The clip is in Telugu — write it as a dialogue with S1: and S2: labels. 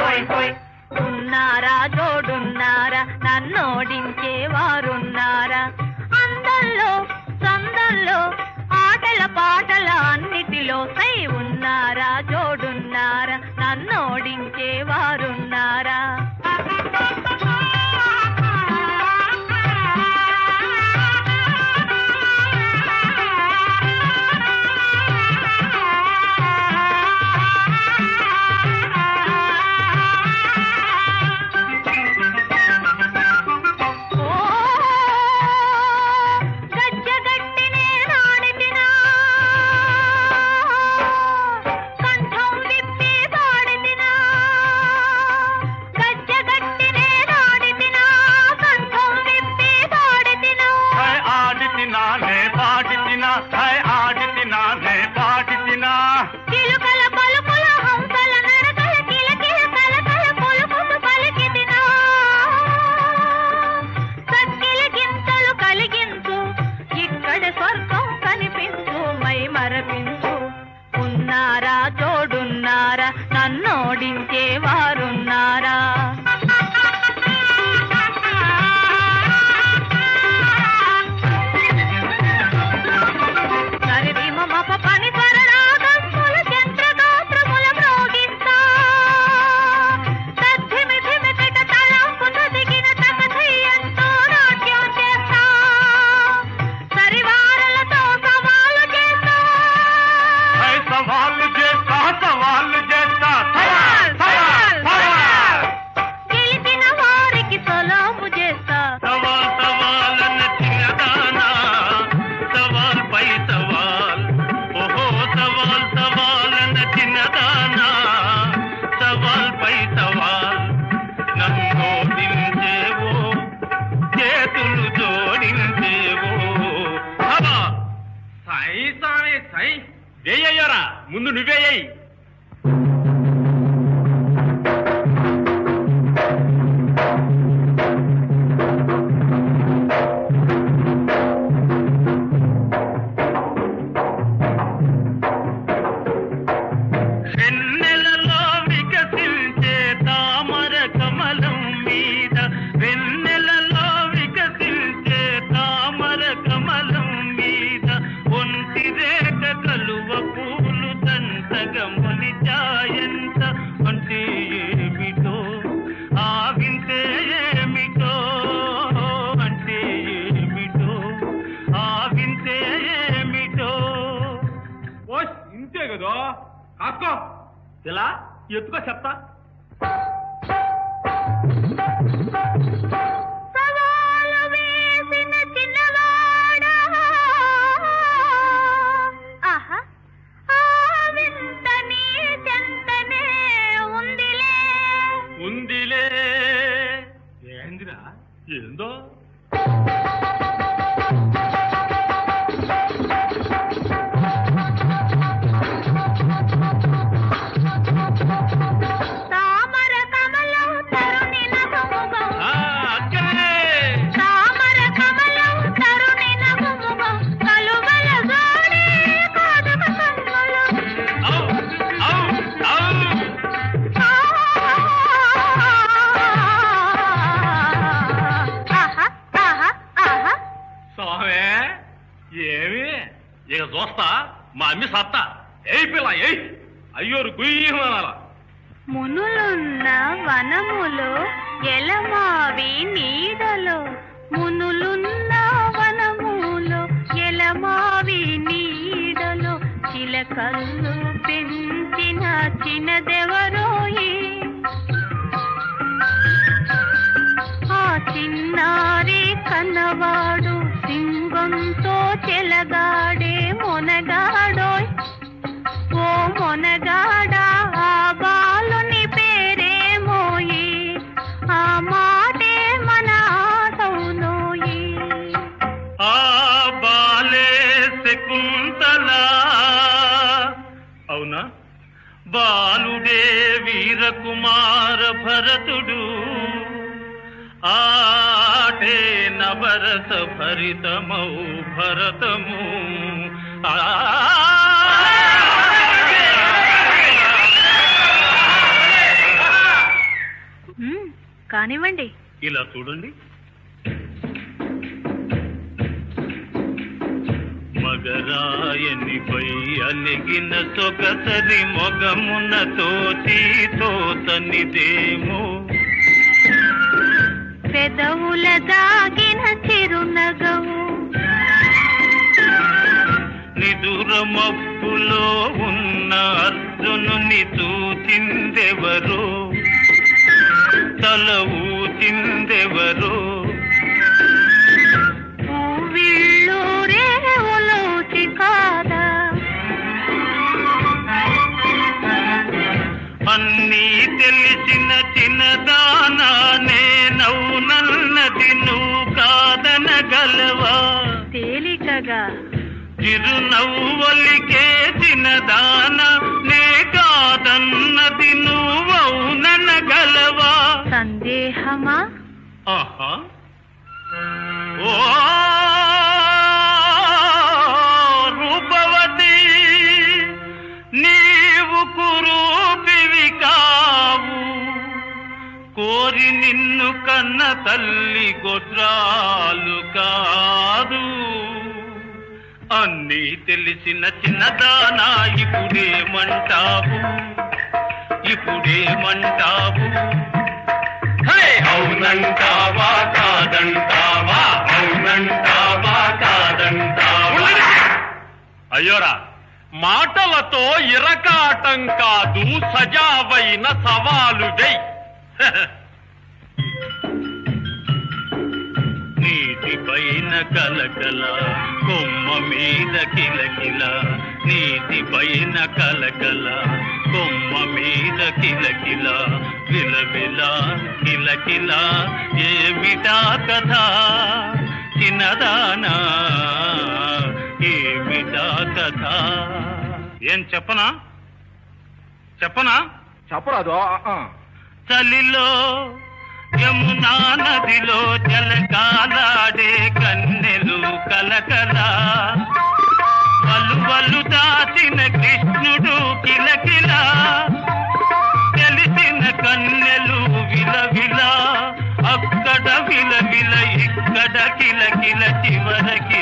S1: హోయ్ హోయ్ ఉన్నారా జోడున్నారా నన్నోడించే వారున్నారా అందల్లో సందల్లో ఆటల పాటల అన్నిటిలో సై ఉన్నారా జోడున్నారా నన్నోడించే వారున్నారా ఓ గజ్జగట్టినే నాడితినా కంఠం విప్పి పాడితినా గజ్జగట్టినే నాడితినా కంఠం విప్పి పాడితినా
S2: హై ఆడితినా నే పాడితినా హై ఆడితినా నే పాడితినా
S1: కిలుకల పలుకుల హంసల నడకల కిలకిల కలకల పొలుకులు పలికితినా సక్కిల గింతలు కలిగించు ఇక్కడ స్వర్గం కనిపించు మై మరపించు ఉన్నారా జోడున్నారా నన్నోడించే వారున్నారా సరిది మమ పని స్వరరాగముల చంద్రగాత్రముల మ్రోగిస్తా తద్ధిమిధిమికట తలంపున దిగిన తకథయ్యంతో నాట్యం చేస్తా సరివారలతో సవాలు చేస్తా
S2: హై సవాళ్ళు చేస్తా సవాళ్ళు చేస్తా సవాల్ సవాల్ సవాల్
S1: గెలిచిన వారికి సలాము చేస్తా
S2: సవాల్ సవాల్ అన్న చిన్నదానా సవాల్ పై సవాల్ ఓహో సవాల్ సవాల్ అన్న చిన్నదానా సవాల్ పై సవాల్ నన్ను దించేవో చేతులు జోడించేవో హబా సై సామే సై వేయ్యారా ముందు నువ్వేయ్యి వెన్నెలలో వికసించే తామర కమలం మీద వెన్నెలలో వికసించే తామర కమలం మీద ఒంటి రేఖ కలువ పూలు దంతగా మొలిచాయంత అంటే ఏమిటో ఆ వింతే ఏమిటో అంటే ఏమిటో ఆ వింతే ఏమిటో ఓ ఇంతే కదా కాసుకో ఇలా ఎత్తుకో చెప్తా
S1: సవాలు వేసిన చిన్నవాడా ఆహా ఆ వింత నీ చెంతనే ఉందిలే
S2: ఉందిలే ఏందిరా ఏందో
S1: తామర కమలం తరుణి నగముగం
S2: ఆ, అక్కడే
S1: తామర కమలం తరుణి నగముగం కలువల జోడి కాదమ కన్నులు
S2: ఔ, ఔ, ఔ.
S1: ఆహా ఆహా ఆహా
S2: స్వామి ఏమి ఇక చూస్తా మా అమ్మి సత్తా ఏయ్ పిల్ల ఏయ్ అయ్యోరు గుయ్యమనాల
S1: మునులున్న వనములో ఎలమావి నీడలో మునులున్న వనములో ఎలమావి నీడలో చిలకల్లు పెంచిన చిన్నదెవరోయి ఆ చిన్నారి కన్నవాడు సింగంతో చెలగాడే మొనగాడోయ్ ఓ మొనగాడా ఆ బాలుని పేరేమోయి ఆ మాటే మన ఆటవునోయి
S2: ఆ బాలే శకుంతలా అవునా బాలుడే వీరకుమార భరతుడు ఆటే నవరస భరితమౌ భరతము ఆ
S1: మ్, కానివ్వండి
S2: ఇలా చూడండి మగరాయనిపై అలిగిన సొగసరి మొగమున తోచి తోతనిదేమో
S1: పెదవుల దాగిన చిరునగవు
S2: నిదుర మబ్బులో ఉన్న అర్జునుని చూచిందెవరో తల ఊచిందెవరో
S1: పువ్విళ్ళూరే ఉలూచి కాదా
S2: అన్నీ తెలిసిన చిన్నదానా నేనవునన్నది నువ్వు కాదనగలవా
S1: తేలికగా
S2: చిరునవ్వలికే చిన్నదాన నే కాదన్నది నువ్వవుననగలవా
S1: సందేహమా
S2: ఆహా ఓ రూపవతి నీవు కురూపివి కావు కోరి నిన్ను కన్న తల్లి గొడ్రాలు కాదు అన్నీ తెలిసిన చిన్నదానా ఇప్పుడేమంటావు ఇప్పుడేమంటావు హే! అవునంటావా కాదంటావా అవునంటావా కాదంటావా అయ్యోరా మాటలతో ఇరకాటం కాదు సజావైన సవాలు వెయ్ నీటి పైన కలకల కొమ్మ మీద కిలకిల నీటి పైన కలకల కొమ్మ మీద కిలకిల విలవిల కిలకిల ఏమిటా కథ చిన్నదానా ఏమిటా కథ ఏం చెప్పనా చెప్పనా
S3: చెప్పరాదు
S2: చలిలో యమునా నదిలో జలకాలాడే కన్నెలు కలకల వలువలు దాచిన కృష్ణుడు కిలకిల తెలిసిన కన్నెలు విలవిల అక్కడ విలవిల ఇక్కడ కిలకిల చివరకి